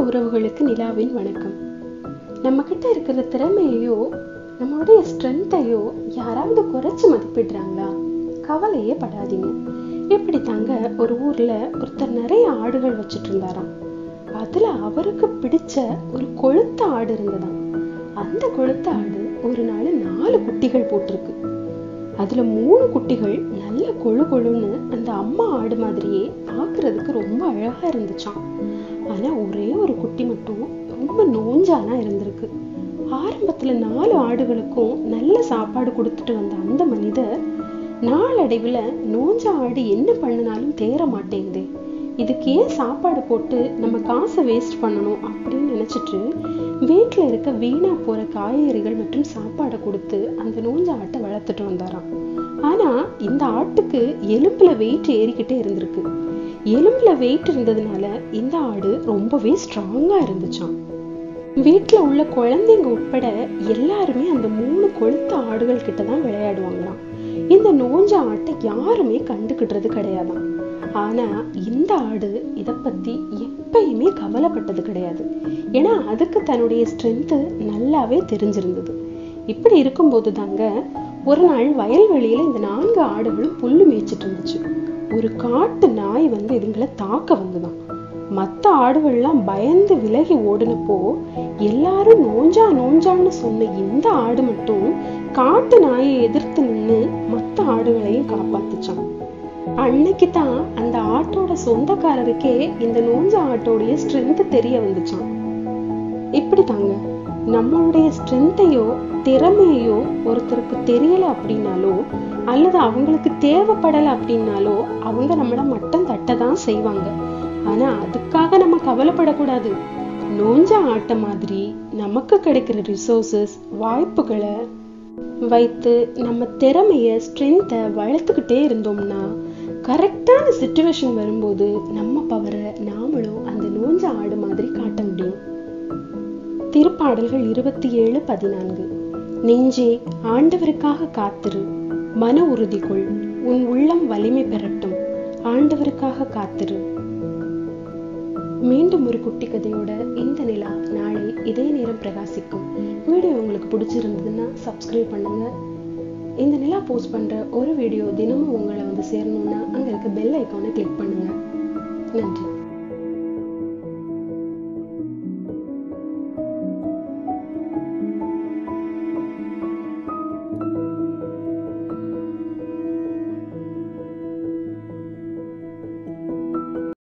உறவுகளுக்கு நிலாவின் வணக்கம் நம்ம கிட்ட இருக்கிற திறமையையோ நம்மளுடைய ஸ்ட்ரென்த்தையோ யாராவது குறைச்சு மதிப்பிடுறாங்களா கவலையே படாதீங்க இப்படி தாங்க ஒரு ஊர்ல ஒருத்தர் நிறைய ஆடுகள் வச்சிட்டு இருந்தாராம் அதுல அவருக்கு பிடிச்ச ஒரு கொழுத்த ஆடு இருந்ததாம் அந்த கொழுத்த ஆடு ஒரு நாள் நாலு குட்டிகள் போட்டிருக்கு அதுல மூணு குட்டிகள் நல்ல கொழு கொழுன்னு அந்த அம்மா ஆடு மாதிரியே பார்க்கிறதுக்கு ரொம்ப அழகா இருந்துச்சாம் ஆனா ஒரே ஒரு குட்டி மட்டும் ரொம்ப நோஞ்சானா இருந்திருக்கு ஆரம்பத்துல நாலு ஆடுகளுக்கும் நல்ல சாப்பாடு கொடுத்துட்டு வந்த அந்த மனிதர் நாளடைவுல நோஞ்ச ஆடு என்ன பண்ணினாலும் தேற மாட்டேங்குதே இதுக்கு ஏன் சாப்பாடு போட்டு நம்ம காசை வேஸ்ட் பண்ணணும் அப்படின்னு நினைச்சிட்டு வீட்டுல இருக்க வீணா போற காய்கறிகள் மற்றும் சாப்பாடை கொடுத்து அந்த நோஞ்ச ஆட்டை வளர்த்துட்டு வந்தாராம் ஆனா இந்த ஆட்டுக்கு எலும்புல வெயிட் ஏறிக்கிட்டே இருந்திருக்கு எலும்புல வெயிட் இருந்ததுனால இந்த ஆடு ரொம்பவே ஸ்ட்ராங்கா இருந்துச்சாம் வீட்டுல உள்ள குழந்தைங்க உட்பட எல்லாருமே அந்த மூணு கொழுத்த ஆடுகள் கிட்ட தான் விளையாடுவாங்களாம் இந்த நோஞ்ச ஆட்டை யாருமே கண்டுக்கிடுறது கிடையாதாம் ஆனா இந்த ஆடு இத பத்தி எப்பயுமே கவலைப்பட்டது கிடையாது ஏன்னா அதுக்கு தன்னுடைய ஸ்ட்ரென்த் நல்லாவே தெரிஞ்சிருந்தது இப்படி இருக்கும்போது தாங்க ஒரு நாள் வயல்வெளியில இந்த நான்கு ஆடுகளும் புல்லு மேய்ச்சிட்டு இருந்துச்சு ஒரு காட்டு நாய் வந்து இதுங்களை தாக்க வந்துதான் மத்த ஆடுகள்லாம் பயந்து விலகி ஓடுனப்போ எல்லாரும் நோஞ்சா நோஞ்சான்னு சொன்ன இந்த ஆடு மட்டும் காட்டு நாயை எதிர்த்து நின்னு மத்த ஆடுகளையும் காப்பாத்துச்சான் அன்னைக்கு தான் அந்த ஆட்டோட சொந்தக்காரருக்கே இந்த நோஞ்ச ஆட்டோடைய ஸ்ட்ரென்த் தெரிய வந்துச்சான் இப்படி தாங்க நம்மளுடைய ஸ்ட்ரென்த்தையோ திறமையோ ஒருத்தருக்கு தெரியல அப்படின்னாலோ அல்லது அவங்களுக்கு தேவைப்படலை அப்படின்னாலோ அவங்க நம்மள மட்டம் தட்ட தான் செய்வாங்க ஆனா அதுக்காக நம்ம கவலைப்படக்கூடாது நோஞ்ச ஆட்ட மாதிரி நமக்கு கிடைக்கிற ரிசோர்சஸ் வாய்ப்புகளை வைத்து நம்ம திறமைய ஸ்ட்ரென்த்தை வளர்த்துக்கிட்டே இருந்தோம்னா கரெக்டான சுச்சுவேஷன் வரும்போது நம்ம பவரை நாமளும் அந்த நோஞ்ச ஆடு மாதிரி காட்ட முடியும் திருப்பாடல்கள் இருபத்தி ஏழு பதினான்கு நெஞ்சே ஆண்டவருக்காக காத்திரு மன உறுதி கொள் உன் உள்ளம் வலிமை பெறட்டும் ஆண்டவருக்காக காத்திரு மீண்டும் ஒரு குட்டி கதையோட இந்த நிலா நாளை இதே நேரம் பிரகாசிக்கும் வீடியோ உங்களுக்கு பிடிச்சிருந்ததுன்னா சப்ஸ்கிரைப் பண்ணுங்க இந்த நிலா போஸ்ட் பண்ற ஒரு வீடியோ தினமும் உங்களை வந்து சேரணும்னா அங்க இருக்க பெல் ஐக்கானை கிளிக் பண்ணுங்க நன்றி